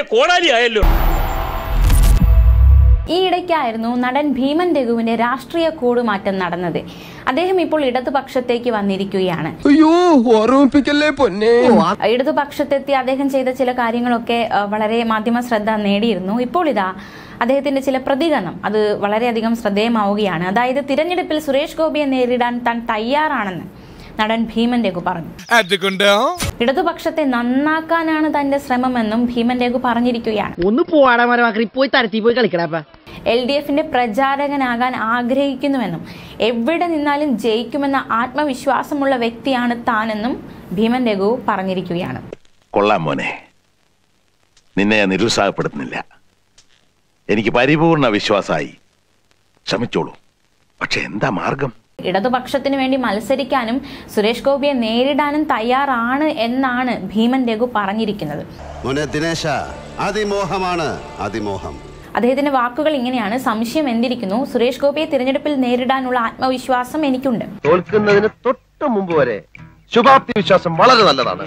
കോടാലി ആയല്ലോ ഈ ഇടയ്ക്കായിരുന്നു നടൻ ഭീമൻ രഘുവിന്റെ രാഷ്ട്രീയ കൂടുമാറ്റം നടന്നത് അദ്ദേഹം ഇപ്പോൾ ഇടതുപക്ഷത്തേക്ക് വന്നിരിക്കുകയാണ് അയ്യോ ഓർമ്മിപ്പിക്കല്ലേ പൊന്നെ ഇടതുപക്ഷത്തെത്തി അദ്ദേഹം ചെയ്ത ചില കാര്യങ്ങളൊക്കെ ആ, വളരെ മാധ്യമ ശ്രദ്ധ നേടിയിരുന്നു ഇപ്പോൾ ഇതാ അദ്ദേഹത്തിന്റെ ചില പ്രതികരണം അത് വളരെയധികം ശ്രദ്ധേയമാവുകയാണ് അതായത് തിരഞ്ഞെടുപ്പിൽ സുരേഷ് ഗോപിയെ നേരിടാൻ താൻ തയ്യാറാണെന്ന് നടൻ ഭീമൻ രഘു പറഞ്ഞു അതുകൊണ്ടോ ഇടതുപക്ഷത്തെ നന്നാക്കാനാണ് തന്റെ ശ്രമമെന്നും ഭീമൻ രഘു പറഞ്ഞിരിക്കുകയാണ് ഒന്ന് പോവാടാ മരമാക്കി പോയി തരത്തി പോയി കളിക്കടാപ്പ എൽ ഡി എഫിന്റെ പ്രചാരകനാകാൻ ആഗ്രഹിക്കുന്നുവെന്നും എവിടെ നിന്നാലും ജയിക്കുമെന്ന ആത്മവിശ്വാസമുള്ള വ്യക്തിയാണ് താനെന്നും ഭീമൻ രഘു പറഞ്ഞിരിക്കുകയാണ് കൊള്ളാം മോനെ നിന്നെ ഞാൻ നിരുത്സാഹപ്പെടുത്തുന്നില്ല എനിക്ക് പരിപൂർണ വിശ്വാസമായി ശ്രമിച്ചോളൂ പക്ഷെ എന്താ മാർഗം ഇടതുപക്ഷത്തിന് വേണ്ടി മത്സരിക്കാനും സുരേഷ് ഗോപിയെ നേരിടാനും തയ്യാറാണ് എന്നാണ് ഭീമൻ രഘു പറഞ്ഞിരിക്കുന്നത് മോനെ ദിനേശ അതിമോഹമാണ് അതിമോഹം അദ്ദേഹത്തിന്റെ വാക്കുകൾ ഇങ്ങനെയാണ് സംശയം എന്തിരിക്കുന്നു സുരേഷ് ഗോപിയെ തിരഞ്ഞെടുപ്പിൽ നേരിടാനുള്ള ആത്മവിശ്വാസം എനിക്കുണ്ട് തോൽക്കുന്നതിന് തൊട്ട് മുമ്പ് വരെ ശുഭാപ്തി വിശ്വാസം വളരെ നല്ലതാണ്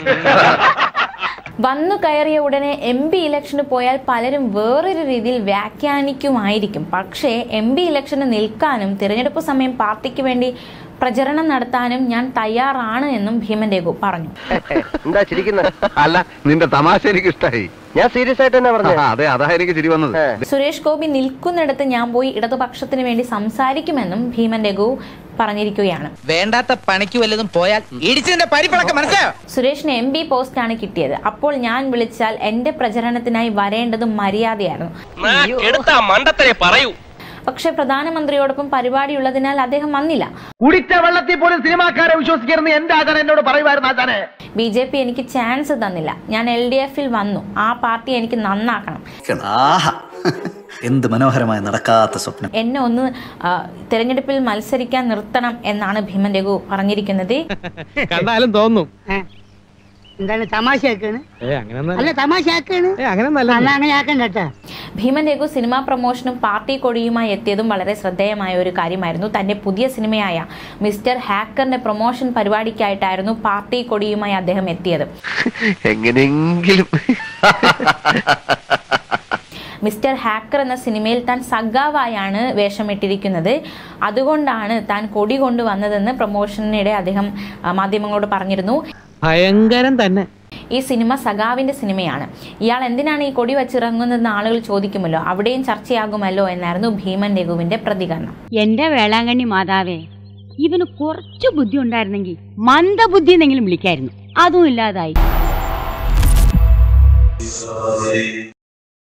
വന്നു കയറിയ ഉടനെ എം പി ഇലക്ഷന് പോയാൽ പലരും വേറൊരു രീതിയിൽ വ്യാഖ്യാനിക്കുമായിരിക്കും പക്ഷേ എം പി ഇലക്ഷന് നിൽക്കാനും തിരഞ്ഞെടുപ്പ് സമയം പാർട്ടിക്ക് വേണ്ടി പ്രചരണം നടത്താനും ഞാൻ തയ്യാറാണ് എന്നും ഭീമൻ രഘു പറഞ്ഞു എന്താ ചിരിക്കുന്ന അല്ല നിന്റെ തമാശ എനിക്ക് ഇഷ്ടായി ഞാൻ സീരിയസ് ആയിട്ട് തന്നെ പറഞ്ഞു അതെ അതാ എനിക്ക് ചിരി വന്നത് സുരേഷ് ഗോപി നിൽക്കുന്നിടത്ത് ഞാൻ പോയി ഇടതുപക്ഷത്തിന് വേണ്ടി സംസാരിക്കുമെന്നും ഭീമൻ രഘു പറഞ്ഞിരിക്കുകയാണ് വേണ്ടാത്ത പണിക്ക് വല്ലതും പോയാൽ ഇടിച്ചതിന്റെ പരിപ്പിളക്കം മനസ്സിലായോ സുരേഷിന് എം പി പോസ്റ്റാണ് കിട്ടിയത് അപ്പോൾ ഞാൻ വിളിച്ചാൽ എന്റെ പ്രചരണത്തിനായി വരേണ്ടത് മര്യാദയായിരുന്നു എടുത്ത മണ്ടത്തരെ പറയൂ പക്ഷെ പ്രധാനമന്ത്രിയോടൊപ്പം പരിപാടിയുള്ളതിനാൽ അദ്ദേഹം വന്നില്ല കുടിച്ച വെള്ളത്തിൽ പോലും സിനിമാക്കാരെ വിശ്വസിക്കരുന്ന് എന്റെ ആചാരം എന്നോട് പറയുമായിരുന്നു ആചാരെ ബി ജെ പി എനിക്ക് ചാൻസ് തന്നില്ല ഞാൻ എൽ ഡി എഫിൽ വന്നു ആ പാർട്ടി എനിക്ക് നന്നാക്കണം ആഹാ എന്ത് മനോഹരമായ നടക്കാത്ത സ്വപ്നം എന്നെ ഒന്ന് ആ, തെരഞ്ഞെടുപ്പിൽ മത്സരിക്കാൻ നിർത്തണം എന്നാണ് ഭീമൻ രഘു പറഞ്ഞിരിക്കുന്നത് കണ്ടാലും തോന്നും എന്താണ് തമാശ ആക്കാണ് ഏ അങ്ങനെ അല്ല തമാശ ആക്കാണ് അങ്ങനെ അല്ല അങ്ങനെ ആക്കണ്ട കേട്ടാ ഭീമൻ രഘു സിനിമാ പ്രൊമോഷനും പാർട്ടി കൊടിയുമായി എത്തിയതും വളരെ ശ്രദ്ധേയമായ ഒരു കാര്യമായിരുന്നു തന്റെ പുതിയ സിനിമയായ മിസ്റ്റർ ഹാക്കറിന്റെ പ്രൊമോഷൻ പരിപാടിക്കായിട്ടായിരുന്നു പാർട്ടി കൊടിയുമായി അദ്ദേഹം എത്തിയത് എങ്ങനെയെങ്കിലും മിസ്റ്റർ ഹാക്കർ എന്ന സിനിമയിൽ താൻ സഖാവായാണ് വേഷമിട്ടിരിക്കുന്നത് അതുകൊണ്ടാണ് താൻ കൊടി കൊണ്ടുവന്നതെന്ന് പ്രൊമോഷനിടെ അദ്ദേഹം ആ, മാധ്യമങ്ങളോട് പറഞ്ഞിരുന്നു ഭയങ്കരം തന്നെ ഈ സിനിമ സഖാവിന്റെ സിനിമയാണ് ഇയാൾ എന്തിനാണ് ഈ കൊടി വച്ചിറങ്ങുന്നതെന്ന് ആളുകൾ ചോദിക്കുമല്ലോ അവിടെയും ചർച്ചയാകുമല്ലോ എന്നായിരുന്നു ഭീമൻ രഘുവിന്റെ പ്രതികരണം എന്റെ വേളാങ്കണ്ണി മാതാവേ ഇവന് കുറച്ചു ബുദ്ധി ഉണ്ടായിരുന്നെങ്കിൽ മന്ദബുദ്ധി എന്നെങ്കിലും വിളിക്കായിരുന്നു അതും ഇല്ലാതായി